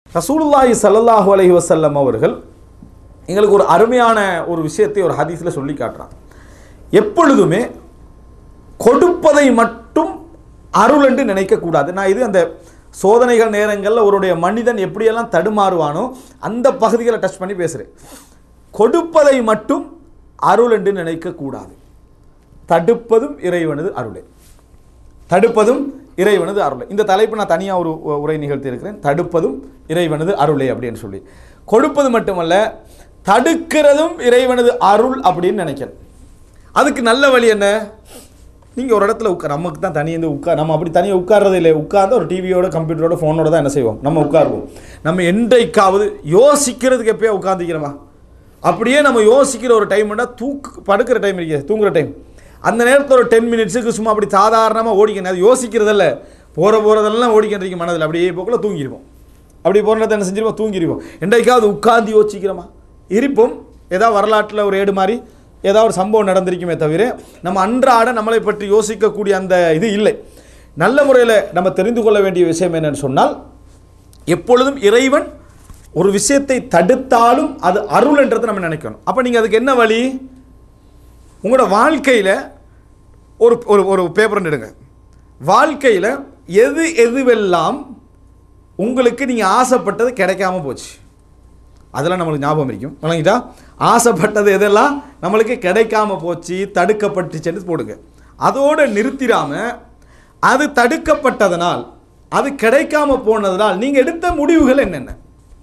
ரசூலுல்லாஹி ஸல்லல்லாஹு அலைஹி வஸல்லம் அவர்கள் எங்களுக்கு ஒரு அருமையான ஒரு விஷயத்தை ஒரு ஹதீஸில் சொல்லி காட்டுறான் எப்பொழுதுமே கொடுப்பதை மட்டும் அருள் என்று நினைக்கக்கூடாது நான் இது அந்த சோதனைகள் நேரங்களில் ஒருடைய மனிதன் எப்படியெல்லாம் தடுமாறுவானோ அந்த பகுதிகளை டச் பண்ணி பேசுகிறேன் கொடுப்பதை மட்டும் அருள் என்று நினைக்கக்கூடாது தடுப்பதும் இறைவனது அருளே தடுப்பதும் இறைவனது அருளை இந்த தலைப்பு நான் தனியாக ஒரு உ- உரை நிகழ்த்தி இருக்கிறேன் தடுப்பதும் இறைவனது அருளே அப்படின்னு சொல்லி கொடுப்பது மட்டுமல்ல தடுக்கிறதும் இறைவனது அருள் அப்படின்னு நினைக்கிறேன் அதுக்கு நல்ல வழி என்ன நீங்கள் ஒரு இடத்துல உட்கார் நமக்கு தான் தனியாக உட்கார் நம்ம அப்படி தனியாக உட்கார்றது இல்லை உட்கார்ந்து ஒரு டிவியோட கம்ப்யூட்டரோட ஃபோனோட தான் என்ன செய்வோம் நம்ம உட்காருவோம் நம்ம என்றைக்காவது யோசிக்கிறதுக்கு எப்பயோ உட்காந்துக்கிறோமா அப்படியே நம்ம யோசிக்கிற ஒரு டைம்னா தூக்கு படுக்கிற டைம் இருக்கு தூங்குற டைம் அந்த நேரத்தில் ஒரு டென் மினிட்ஸுக்கு சும்மா அப்படி சாதாரணமாக ஓடிக்கணும் அது யோசிக்கிறதில்ல போகிற போகிறதெல்லாம் ஓடிக்கிட்டு மனதில் அப்படியே போக்கில் தூங்கிடுவோம் அப்படி போகிற நேரத்தை என்ன செஞ்சிருவோம் தூங்கிடுவோம் என்றைக்காவது உட்கார்ந்து யோசிக்கிறோமா இருப்போம் ஏதாவது வரலாற்றில் ஒரு ஏடு மாதிரி ஏதாவது ஒரு சம்பவம் நடந்திருக்குமே தவிர நம்ம அன்றாட நம்மளை பற்றி யோசிக்கக்கூடிய அந்த இது இல்லை நல்ல முறையில் நம்ம தெரிந்து கொள்ள வேண்டிய விஷயம் என்னன்னு சொன்னால் எப்பொழுதும் இறைவன் ஒரு விஷயத்தை தடுத்தாலும் அது அருள் என்றதை நம்ம நினைக்கணும் அப்போ நீங்கள் அதுக்கு என்ன வழி உங்களோட வாழ்க்கையில் ஒரு ஒரு ஒரு பேப்பர் எடுங்க வாழ்க்கையில் எது எதுவெல்லாம் உங்களுக்கு நீங்கள் ஆசைப்பட்டது கிடைக்காம போச்சு அதெல்லாம் நம்மளுக்கு ஞாபகம் இருக்கும் வழங்கிட்டா ஆசைப்பட்டது எதெல்லாம் நம்மளுக்கு கிடைக்காம போச்சு தடுக்கப்பட்டுச்சுன்னு போடுங்க அதோடு நிறுத்திடாம அது தடுக்கப்பட்டதனால் அது கிடைக்காம போனதனால் நீங்கள் எடுத்த முடிவுகள் என்னென்ன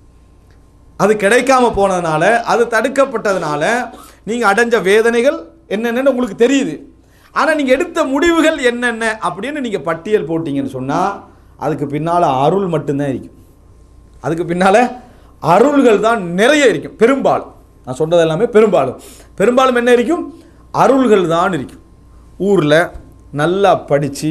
அது கிடைக்காம போனதுனால அது தடுக்கப்பட்டதுனால நீங்கள் அடைஞ்ச வேதனைகள் என்னென்னு உங்களுக்கு தெரியுது ஆனால் நீங்கள் எடுத்த முடிவுகள் என்னென்ன அப்படின்னு நீங்கள் பட்டியல் போட்டீங்கன்னு சொன்னால் அதுக்கு பின்னால் அருள் மட்டும்தான் இருக்கும் அதுக்கு பின்னால் அருள்கள் தான் நிறைய இருக்கும் பெரும்பாலும் நான் சொன்னது எல்லாமே பெரும்பாலும் பெரும்பாலும் என்ன இருக்கும் அருள்கள் தான் இருக்கும் ஊரில் நல்லா படித்து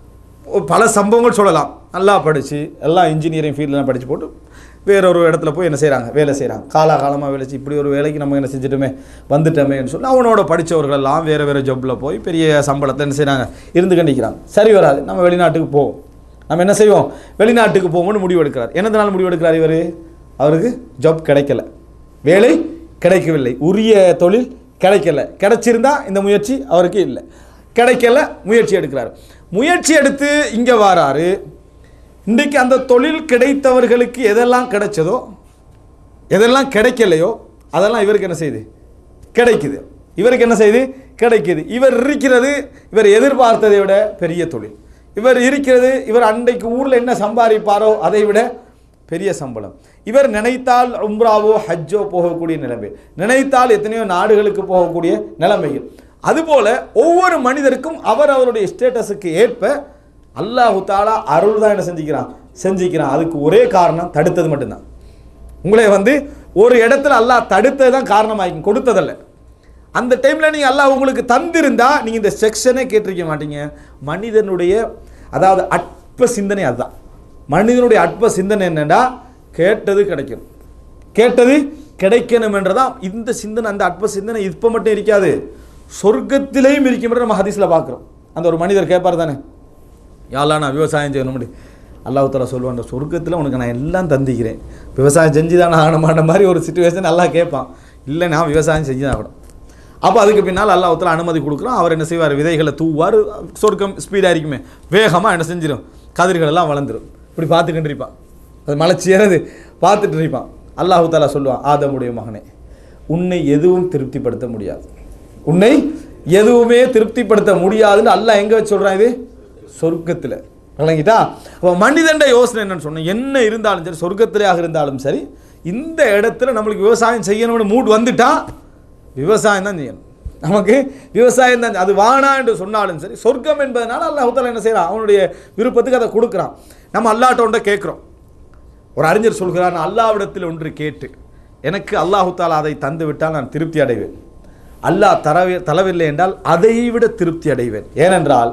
பல சம்பவங்கள் சொல்லலாம் நல்லா படித்து எல்லாம் இன்ஜினியரிங் ஃபீல்டெலாம் படித்து போட்டு வேற ஒரு இடத்துல போய் என்ன செய்கிறாங்க வேலை செய்கிறாங்க காலாகாலமாக வேலை செய்ய இப்படி ஒரு வேலைக்கு நம்ம என்ன செஞ்சிட்டோமே வந்துட்டோமேன்னு சொல்லி அவனோட படித்தவர்கள் எல்லாம் வேறு வேறு ஜாப்பில் போய் பெரிய சம்பளத்தை என்ன செய்கிறாங்க இருந்து கண்டிக்கிறாங்க சரி வராது நம்ம வெளிநாட்டுக்கு போவோம் நம்ம என்ன செய்வோம் வெளிநாட்டுக்கு போவோம்னு முடிவு எடுக்கிறார் என்னதுனால முடிவு எடுக்கிறார் இவர் அவருக்கு ஜாப் கிடைக்கல வேலை கிடைக்கவில்லை உரிய தொழில் கிடைக்கல கிடைச்சிருந்தா இந்த முயற்சி அவருக்கு இல்லை கிடைக்கல முயற்சி எடுக்கிறார் முயற்சி எடுத்து இங்கே வாராரு இன்றைக்கு அந்த தொழில் கிடைத்தவர்களுக்கு எதெல்லாம் கிடைச்சதோ எதெல்லாம் கிடைக்கலையோ அதெல்லாம் இவருக்கு என்ன செய்யுது கிடைக்குது இவருக்கு என்ன செய்யுது கிடைக்குது இவர் இருக்கிறது இவர் எதிர்பார்த்ததை விட பெரிய தொழில் இவர் இருக்கிறது இவர் அன்றைக்கு ஊரில் என்ன சம்பாதிப்பாரோ அதை விட பெரிய சம்பளம் இவர் நினைத்தால் உம்ராவோ ஹஜ்ஜோ போகக்கூடிய நிலைமை நினைத்தால் எத்தனையோ நாடுகளுக்கு போகக்கூடிய நிலைமைகள் அதுபோல ஒவ்வொரு மனிதருக்கும் அவர் அவருடைய ஸ்டேட்டஸுக்கு ஏற்ப அல்லாஹு தாலா அருள் தான் என்ன செஞ்சுக்கிறான் செஞ்சுக்கிறான் அதுக்கு ஒரே காரணம் தடுத்தது மட்டும்தான் உங்களை வந்து ஒரு இடத்துல அல்லாஹ் தடுத்தது தான் காரணமாகி கொடுத்ததல்ல அந்த டைமில் நீங்கள் அல்லாஹ் உங்களுக்கு தந்திருந்தா நீங்கள் இந்த செக்ஷனே கேட்டிருக்க மாட்டீங்க மனிதனுடைய அதாவது அற்ப சிந்தனை அதுதான் மனிதனுடைய அற்ப சிந்தனை என்னன்னா கேட்டது கிடைக்கும் கேட்டது கிடைக்கணும் என்றதான் இந்த சிந்தனை அந்த அற்ப சிந்தனை இப்போ மட்டும் இருக்காது சொர்க்கத்திலேயும் இருக்கும் நம்ம ஹதீஸில் பார்க்குறோம் அந்த ஒரு மனிதர் கேட்பார் தானே யாரெல்லாம் நான் விவசாயம் செய்யணும் அல்லாஹ் தலா சொல்லுவான் சொர்க்கத்தில் உனக்கு நான் எல்லாம் தந்திக்கிறேன் விவசாயம் செஞ்சு தான் ஆகணுமான்ற மாதிரி ஒரு சுச்சுவேஷன் அல்லாஹ் கேட்பான் இல்லை நான் விவசாயம் செஞ்சு தான் ஆகணும் அப்போ அதுக்கு பின்னால் அல்லாஹ் தலா அனுமதி கொடுக்குறோம் அவர் என்ன செய்வார் விதைகளை தூவார் சொர்க்கம் ஸ்பீடாக இருக்குமே வேகமாக என்ன செஞ்சிடும் கதிர்கள் எல்லாம் வளர்ந்துடும் இப்படி பார்த்துக்கிட்டு இருப்பான் அது மலைச்சி ஏறது பார்த்துட்டு இருப்பான் அல்லாஹு தாலா சொல்லுவான் ஆதமுடைய மகனே உன்னை எதுவும் திருப்திப்படுத்த முடியாது உன்னை எதுவுமே திருப்திப்படுத்த முடியாதுன்னு அல்லாஹ் எங்கே வச்சு சொல்கிறான் இது சொர்க்கத்தில் விளங்கிட்டா அப்போ மனிதண்ட யோசனை என்னன்னு சொன்னேன் என்ன இருந்தாலும் சரி சொர்க்கத்திலேயாக இருந்தாலும் சரி இந்த இடத்துல நம்மளுக்கு விவசாயம் செய்யணும்னு மூட் வந்துட்டா விவசாயம் தான் செய்யணும் நமக்கு விவசாயம் தான் அது வானா என்று சொன்னாலும் சரி சொர்க்கம் என்பதனால அல்லாஹால என்ன செய்கிறான் அவனுடைய விருப்பத்துக்கு அதை கொடுக்குறான் நம்ம அல்லாட்ட ஒன்றை கேட்குறோம் ஒரு அறிஞர் சொல்கிறார் நான் அல்லாவிடத்தில் ஒன்று கேட்டு எனக்கு அல்லாஹு தாலா அதை தந்து விட்டால் நான் திருப்தி அடைவேன் அல்லாஹ் தரவே தரவில்லை என்றால் அதை விட திருப்தி அடைவேன் ஏனென்றால்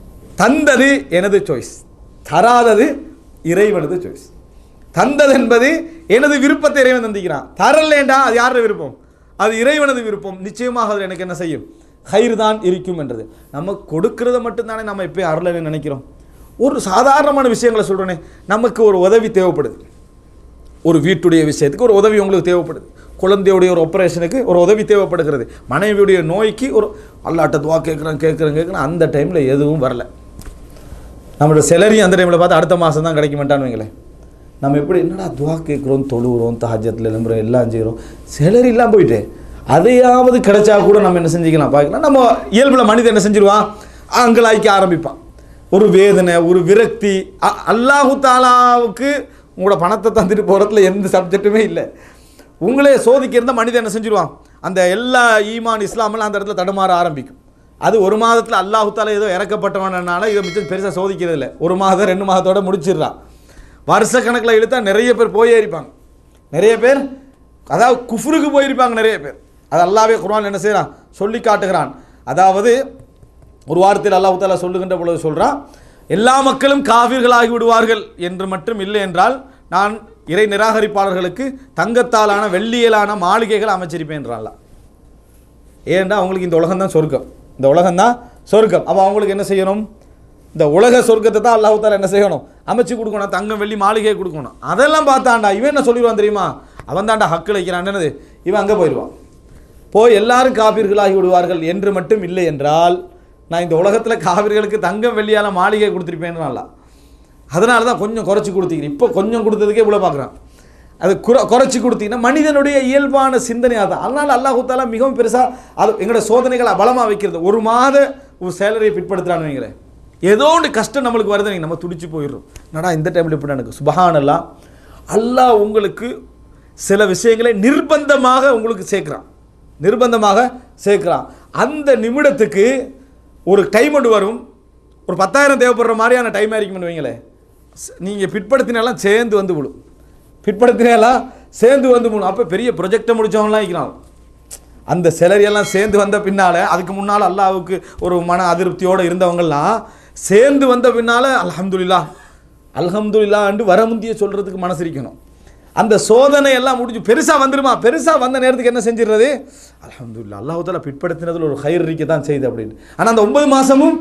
தந்தது எனது சாய்ஸ் தராதது இறைவனது சாய்ஸ் தந்தது என்பது எனது விருப்பத்தை இறைவன் தந்திக்கிறான் தரலேண்டா அது யாரோட விருப்பம் அது இறைவனது விருப்பம் நிச்சயமாக அது எனக்கு என்ன செய்யும் கயிறு தான் இருக்கும் என்றது நம்ம கொடுக்கறத மட்டும்தானே நம்ம இப்போ அருளன்னு நினைக்கிறோம் ஒரு சாதாரணமான விஷயங்களை சொல்கிறேனே நமக்கு ஒரு உதவி தேவைப்படுது ஒரு வீட்டுடைய விஷயத்துக்கு ஒரு உதவி உங்களுக்கு தேவைப்படுது குழந்தையுடைய ஒரு ஆப்ரேஷனுக்கு ஒரு உதவி தேவைப்படுகிறது மனைவியுடைய நோய்க்கு ஒரு அல்லாட்ட துவா கேட்குறேன் கேட்குறேன் கேட்குறேன் அந்த டைமில் எதுவும் வரல நம்மளோட செலரி அந்த டைமில் பார்த்து அடுத்த மாதம் தான் கிடைக்க மாட்டான்னு வைங்களேன் நம்ம எப்படி என்னடா துவா கேட்குறோம் தொழுகிறோம் தஹஜத்தில் எழும்புறோம் எல்லாம் செய்கிறோம் செலரி இல்லாமல் போயிட்டு அதையாவது கிடைச்சா கூட நம்ம என்ன செஞ்சுக்கலாம் பார்க்கலாம் நம்ம இயல்பில் மனிதன் என்ன செஞ்சிருவான் அங்கலாய்க்க ஆரம்பிப்பான் ஒரு வேதனை ஒரு விரக்தி அ- அல்லாஹு தாலாவுக்கு உங்களோட பணத்தை தந்துட்டு போகிறதுல எந்த சப்ஜெக்ட்டுமே இல்லை உங்களே சோதிக்க இருந்தால் மனிதன் என்ன செஞ்சிருவான் அந்த எல்லா ஈமான் இஸ்லாமெல்லாம் அந்த இடத்துல தடுமாற ஆரம்பிக்கும் அது ஒரு மாதத்தில் அல்லாஹு தாலா ஏதோ இறக்கப்பட்டவனால இதை மிச்சம் பெருசாக சோதிக்கிறது இல்லை ஒரு மாதம் ரெண்டு மாதத்தோட முடிச்சிடுறான் வருஷக்கணக்கில் இழுத்தா நிறைய பேர் போயே இருப்பாங்க நிறைய பேர் அதாவது குஃப்ருக்கு போயிருப்பாங்க நிறைய பேர் அது அல்லாவே குர்ஆன் என்ன செய்கிறான் சொல்லி காட்டுகிறான் அதாவது ஒரு வாரத்தில் அல்லாஹ் தாலா சொல்லுகின்ற பொழுது சொல்கிறான் எல்லா மக்களும் காவிர்களாகி விடுவார்கள் என்று மட்டும் இல்லை என்றால் நான் இறை நிராகரிப்பாளர்களுக்கு தங்கத்தாலான வெள்ளியலான மாளிகைகள் அமைச்சிருப்பேன்றான்ல ஏன்டா அவங்களுக்கு இந்த உலகம் தான் சொர்க்கம் இந்த உலகம் தான் சொர்க்கம் அப்போ அவங்களுக்கு என்ன செய்யணும் இந்த உலக சொர்க்கத்தை தான் அல்லாஹ் தாலா என்ன செய்யணும் அமைச்சு கொடுக்கணும் தங்கம் வெள்ளி மாளிகையை கொடுக்கணும் அதெல்லாம் பார்த்தாண்டா இவன் என்ன சொல்லிடுவான் தெரியுமா அவன் தாண்டா ஹக்கு வைக்கிறான் என்னது இவன் அங்கே போயிடுவான் போய் எல்லாரும் காபீர்களாகி விடுவார்கள் என்று மட்டும் இல்லை என்றால் நான் இந்த உலகத்தில் காவிர்களுக்கு தங்கம் வெள்ளியால மாளிகை கொடுத்துருப்பேன்னு அதனால தான் கொஞ்சம் குறைச்சி கொடுத்தீங்க இப்போ கொஞ்சம் கொடுத்ததுக்கே இவ்வளோ பார்க்குறான் அது குறை குறைச்சி கொடுத்தீங்கன்னா மனிதனுடைய இயல்பான சிந்தனை அதான் அதனால் அல்லாஹு தாலா மிகவும் பெருசாக அது எங்களோட சோதனைகளை பலமாக வைக்கிறது ஒரு மாத ஒரு சேலரியை பிற்படுத்துறான்னு வைங்களேன் ஏதோ ஒன்று கஷ்டம் நம்மளுக்கு வருது நீங்க நம்ம துடிச்சு போயிடுறோம் நடா இந்த டைமில் இப்படி எனக்கு சுபஹானல்லா அல்லாஹ் உங்களுக்கு சில விஷயங்களை நிர்பந்தமாக உங்களுக்கு சேர்க்குறான் நிர்பந்தமாக சேர்க்குறான் அந்த நிமிடத்துக்கு ஒரு டைம் ஒன்று வரும் ஒரு பத்தாயிரம் தேவைப்படுற மாதிரியான டைம் ஆയിരിக்கும்னு வைங்களேன் நீங்கள் பிற்படுத்தினாலாம் சேர்ந்து வந்து விடும் பிற்படுத்தினாலாம் சேர்ந்து வந்து விடும் அப்போ பெரிய ப்ரொஜெக்டை முடிச்சவங்களாம் இருக்கிறான் அந்த salary எல்லாம் சேர்ந்து வந்த பின்னால் அதுக்கு முன்னால் அல்லாஹ்வுக்கு ஒரு மன அதிருப்தியோடு இருந்தவங்கெல்லாம் சேர்ந்து வந்த பின்னால் அல்ஹம்துலில்லா அல்ஹம்துலில்லான்னு வர முந்திய சொல்கிறதுக்கு மனசு இருக்கணும் அந்த சோதனை எல்லாம் முடிஞ்சு பெருசாக வந்துருமா பெருசாக வந்த நேரத்துக்கு என்ன செஞ்சிடுறது அல்ஹம்துலில்லாஹ் அல்லாஹ் தாலா பிற்படுத்தினதில் ஒரு கயிறு இருக்க தான் செய்யுது அப்படின்னு ஆனால் அந்த ஒன்பது மாதமும்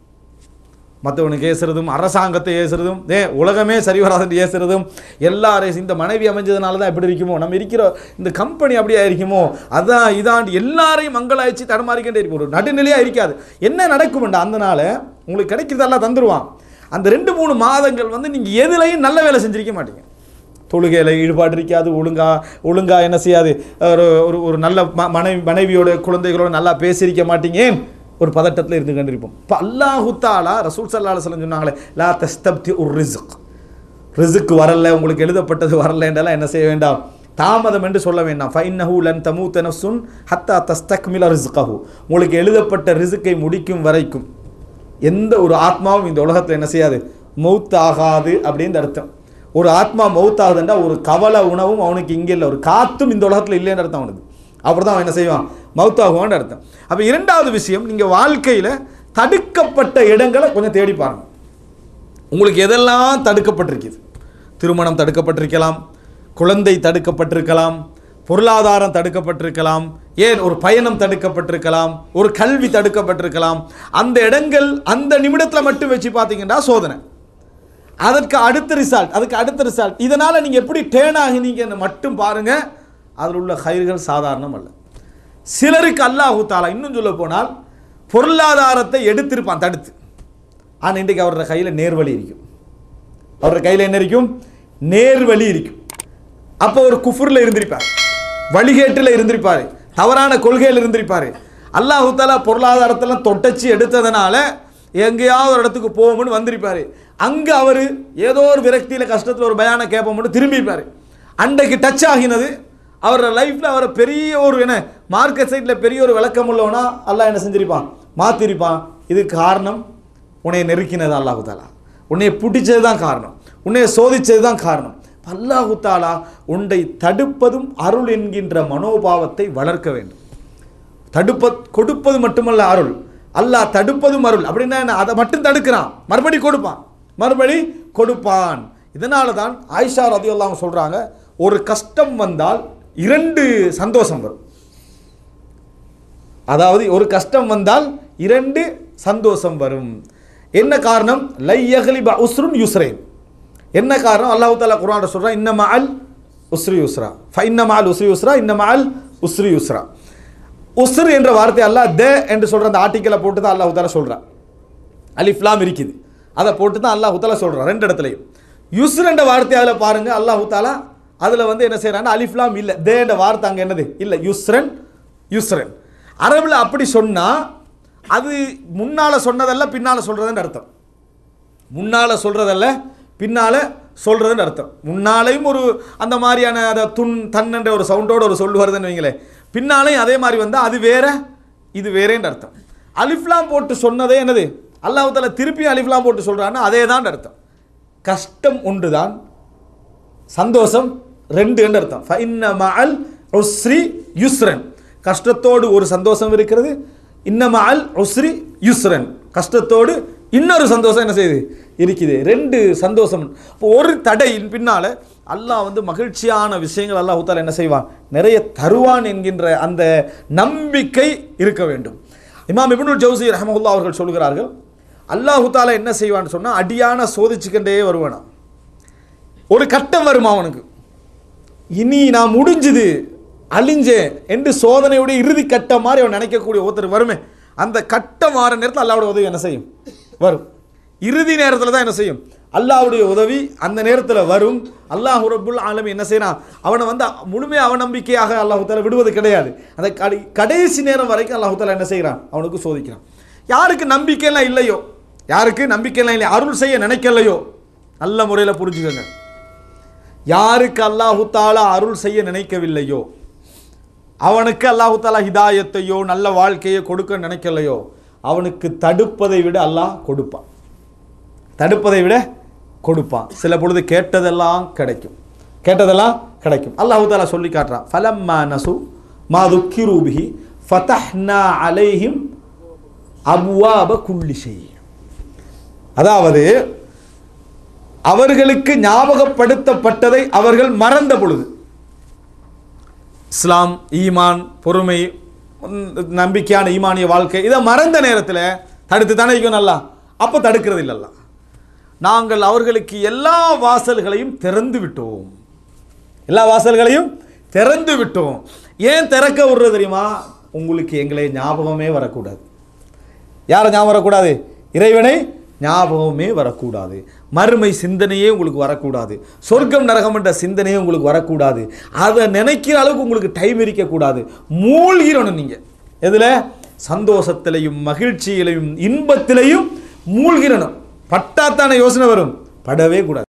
மற்றவனுக்கு ஏசுறதும் அரசாங்கத்தை ஏசுறதும் ஏ உலகமே சரி வராதுன்னு ஏசுறதும் எல்லாரையும் இந்த மனைவி அமைஞ்சதுனால தான் இப்படி இருக்குமோ நம்ம இருக்கிற இந்த கம்பெனி அப்படியே இருக்குமோ அதான் இதான் எல்லாரையும் மங்களாய்ச்சி தடுமாறிக்கிட்டே இருக்கும் ஒரு நடுநிலையாக இருக்காது என்ன நடக்கும்டா அந்த நாள் உங்களுக்கு கிடைக்கிறதெல்லாம் தந்துடுவான் அந்த ரெண்டு மூணு மாதங்கள் வந்து நீங்கள் எதுலையும் நல்ல வேலை செஞ்சிருக்க மாட்டீங்க தொழுகையில் ஈடுபாடு இருக்காது ஒழுங்கா ஒழுங்கா என்ன செய்யாது ஒரு ஒரு ஒரு நல்ல ம- மனைவி மனைவியோட குழந்தைகளோட நல்லா பேசியிருக்க மாட்டீங்க ஏன்? ஒரு பதட்டத்தில் இருந்து கண்டிருப்போம் இப்போ அல்லாஹு தாலா ரசூல் சல்லா அலுவலம் சொன்னாங்களே லா தஸ்தப்தி உர் ரிஸ்க் ரிசுக்கு வரல உங்களுக்கு எழுதப்பட்டது வரலன்றெல்லாம் என்ன செய்ய வேண்டாம் தாமதம் என்று சொல்ல வேண்டாம் ஃபைன்னஹு லன் தமூத்த நஃப்சுன் ஹத்தா தஸ்தக்மில ரிஸ்கஹு உங்களுக்கு எழுதப்பட்ட ரிசுக்கை முடிக்கும் வரைக்கும் எந்த ஒரு ஆத்மாவும் இந்த உலகத்தில் என்ன செய்யாது மௌத் ஆகாது அப்படின்னு அர்த்தம் ஒரு ஆத்மா மௌத் ஆகுதுன்றா ஒரு கவலை உணவும் அவனுக்கு இங்கே இல்லை ஒரு காத்தும் இந்த உலகத்தில் இல்லைன்னு அர்த்தம் அவனுக்கு அப்புறம் தான் அவன் என்ன செய்வான் மௌத் ஆகுவான்னு அர்த்தம் அப்போ இரண்டாவது விஷயம் நீங்கள் வாழ்க்கையில் தடுக்கப்பட்ட இடங்களை கொஞ்சம் தேடி பாருங்க உங்களுக்கு எதெல்லாம் தடுக்கப்பட்டிருக்குது திருமணம் தடுக்கப்பட்டிருக்கலாம் குழந்தை தடுக்கப்பட்டிருக்கலாம் பொருளாதாரம் தடுக்கப்பட்டிருக்கலாம் ஏன் ஒரு பயணம் தடுக்கப்பட்டிருக்கலாம் ஒரு கல்வி தடுக்கப்பட்டிருக்கலாம் அந்த இடங்கள் அந்த நிமிடத்தில் மட்டும் வச்சு பார்த்தீங்கன்னா சோதனை அதற்கு அடுத்த ரிசல்ட் அதுக்கு அடுத்த ரிசல்ட் இதனால் நீங்கள் எப்படி டேர்ன் ஆகினீங்கன்னு மட்டும் பாருங்கள் அதில் உள்ள கயிறுகள் சாதாரணம் அல்ல சிலருக்கு அல்லாஹு தாலா இன்னும் சொல்ல போனால் பொருளாதாரத்தை எடுத்திருப்பான் தடுத்து ஆனால் இன்றைக்கு அவரோட கையில் நேர்வழி இருக்கும் அவரோட கையில் என்ன இருக்கும் நேர்வழி இருக்கும் அப்போ ஒரு குஃபுரில் இருந்திருப்பார் வழிகேட்டில் இருந்திருப்பார் தவறான கொள்கையில் இருந்திருப்பார் அல்லாஹு தாலா பொருளாதாரத்தெல்லாம் தொட்டச்சு எடுத்ததுனால எங்கேயாவது ஒரு இடத்துக்கு போகும்னு வந்திருப்பார் அங்கே அவர் ஏதோ ஒரு விரக்தியில் கஷ்டத்தில் ஒரு பயான கேட்போம்னு திரும்பியிருப்பார் அன்றைக்கு டச் ஆகினது அவரோட லைஃப்பில் அவரை பெரிய ஒரு என்ன மார்க்கெட் சைடில் பெரிய ஒரு விளக்கம் உள்ளவனா அல்லாஹ் என்ன செஞ்சிருப்பான் மாற்றிருப்பான் இதுக்கு காரணம் உன்னைய நெருக்கினது அல்லாஹு தாலா உன்னைய பிடிச்சது தான் காரணம் உன்னைய சோதிச்சது தான் காரணம் அல்லாஹு தாலா உன்னை தடுப்பதும் அருள் என்கின்ற மனோபாவத்தை வளர்க்க வேண்டும் தடுப்ப கொடுப்பது மட்டுமல்ல அருள் அல்லாஹ் தடுப்பதும் அருள் அப்படின்னா என்ன அதை மட்டும் தடுக்கிறான் மறுபடி கொடுப்பான் மறுபடி கொடுப்பான் இதனால தான் ஆயிஷா ரதியுல்லாம் சொல்றாங்க ஒரு கஷ்டம் வந்தால் இரண்டு சந்தோஷம் வரும் அதாவது ஒரு கஷ்டம் வந்தால் இரண்டு சந்தோஷம் வரும் என்ன காரணம் லையகலிப உஸ்ருன் யுஸ்ரேன் என்ன காரணம் அல்லாஹ் தாலா குர்ஆன்ல சொல்றான் இன்ன மஅல் உஸ்ரி யுஸ்ரா ஃப இன்னமால் உஸ்ரி யுஸ்ரா இன்னமால் உஸ்ரி யுஸ்ரா உஸ்ர் என்ற வார்த்தை அல்லாஹ் த என்று சொல்ற அந்த ஆர்டிக்கலை போட்டு தான் அல்லாஹ் உத்தால சொல்றான் அலிஃப்லாம் இருக்குது அதை போட்டு தான் அல்லாஹ் உத்தாலா சொல்றான் ரெண்டு இடத்துலையும் யுஸ்ர் என்ற வார்த்தை அதில் பாருங்க அல்லாஹ் உத்தாலா அதில் வந்து என்ன செய்யறாங்கன்னா அலிஃப்லாம் இல்லை தே என்ற வார்த்தை அங்கே என்னது இல்லை யுஸ்ரன் யுஸ்ரன் அரபில் அப்படி சொன்னா அது முன்னால சொன்னதல்ல பின்னால சொல்றதுன்னு அர்த்தம் முன்னால சொல்றதல்ல பின்னால சொல்றதுன்னு அர்த்தம் முன்னாலையும் ஒரு அந்த மாதிரியான அதை துன் தன்னன்ற ஒரு சவுண்டோட ஒரு சொல் வருதுன்னு வைங்களேன் பின்னாலையும் அதே மாதிரி வந்தால் அது வேற இது வேறேன்னு அர்த்தம் அலிஃப்லாம் போட்டு சொன்னதே என்னது அல்லாஹ் தாலா திருப்பி அலிஃப்லாம் போட்டு சொல்றான்னா அதே தான் அர்த்தம் கஷ்டம் ஒன்றுதான் சந்தோஷம் ரெண்டு என்று அர்த்தம் ஃபைன்ன மஅல் உஸ்ரி யுஸ்ரன் கஷ்டத்தோடு ஒரு சந்தோஷம் இருக்கிறது இன்னம அல் உஸ்ரி யுஸ்ரன் கஷ்டத்தோடு இன்னொரு சந்தோஷம் என்ன செய்யுது இருக்குது ரெண்டு சந்தோஷம் இப்போ ஒரு தடையின் பின்னால அல்லாஹ் வந்து மகிழ்ச்சியான விஷயங்கள் அல்லாஹ் தாலா என்ன செய்வான் நிறைய தருவான் என்கின்ற அந்த நம்பிக்கை இருக்க வேண்டும் இமாம் இப்னுல் ஜவுசி ரஹமகுல்லா அவர்கள் சொல்கிறார்கள் அல்லாஹு தாலா என்ன செய்வான்னு சொன்னால் அடியான சோதிச்சுக்கிட்டே வருவானாம் ஒரு கட்டம் வருமா அவனுக்கு இனி நான் முடிஞ்சுது அழிஞ்சேன் என்று சோதனையுடைய இறுதி கட்டம் மாதிரி அவன் நினைக்கக்கூடிய ஒருத்தர் வருமே அந்த கட்டம் வார நேரத்தில் அல்லாவுடைய உதவி என்ன செய்யும் வரும் இறுதி நேரத்தில் தான் என்ன செய்யும் அல்லாஹ்வுடைய உதவி அந்த நேரத்தில் வரும் அல்லாஹ் ரப்புல் ஆலமி என்ன செய்யறான் அவனை வந்து முழுமையாக அவநம்பிக்கையாக அல்லாஹு தாலா விடுவது கிடையாது அந்த கடை கடைசி நேரம் வரைக்கும் அல்லாஹு தாலா என்ன செய்கிறான் அவனுக்கு சோதிக்கிறான் யாருக்கு நம்பிக்கையெல்லாம் இல்லையோ யாருக்கு நம்பிக்கையெல்லாம் இல்லை அருள் செய்ய நினைக்கலையோ நல்ல முறையில் புரிஞ்சுக்கோங்க யாருக்கு அல்லாஹு தாலா அருள் செய்ய நினைக்கவில்லையோ அவனுக்கு அல்லாஹு தாலா ஹிதாயத்தையோ நல்ல வாழ்க்கையை கொடுக்க நினைக்கலையோ அவனுக்கு தடுப்பதை விட அல்லாஹ் கொடுப்பான் தடுப்பதை விட கொடுப்பான் சில பொழுது கேட்டதெல்லாம் கிடைக்கும் கேட்டதெல்லாம் கிடைக்கும் அல்லாஹு தாலா சொல்லி காட்டுறான் ஃபலம்மா நசு மா துக்கிரூபிஹி ஃபதஹ்னா அலைஹிம் அபுவாப குல்லி ஷை அதாவது அவர்களுக்கு ஞாபகப்படுத்தப்பட்டதை அவர்கள் மறந்த பொழுது இஸ்லாம் ஈமான் பொறுமை உம், நம்பிக்கையான ஈமானிய வாழ்க்கை இதை மறந்த நேரத்தில் தடுத்து தானே வைக்கும் நல்லா அப்போ தடுக்கிறது இல்லல்ல நாங்கள் அவர்களுக்கு எல்லா வாசல்களையும் திறந்து விட்டோம் எல்லா வாசல்களையும் திறந்து விட்டோம் ஏன் திறக்க விடுறது தெரியுமா உங்களுக்கு எங்களை ஞாபகமே வரக்கூடாது யாரை ஞாபகம் வரக்கூடாது இறைவனை ஞாபகமே வரக்கூடாது மறுமை சிந்தனையே உங்களுக்கு வரக்கூடாது சொர்க்கம் நரகம் என்ற சிந்தனையே உங்களுக்கு வரக்கூடாது அதை நினைக்கிற அளவுக்கு உங்களுக்கு டைம் இருக்கக்கூடாது மூழ்கிடணும் நீங்கள் எதில் சந்தோஷத்திலையும் மகிழ்ச்சியிலையும் இன்பத்திலையும் மூழ்கிடணும் பட்டாத்தான யோசனை வரும் படவே கூடாது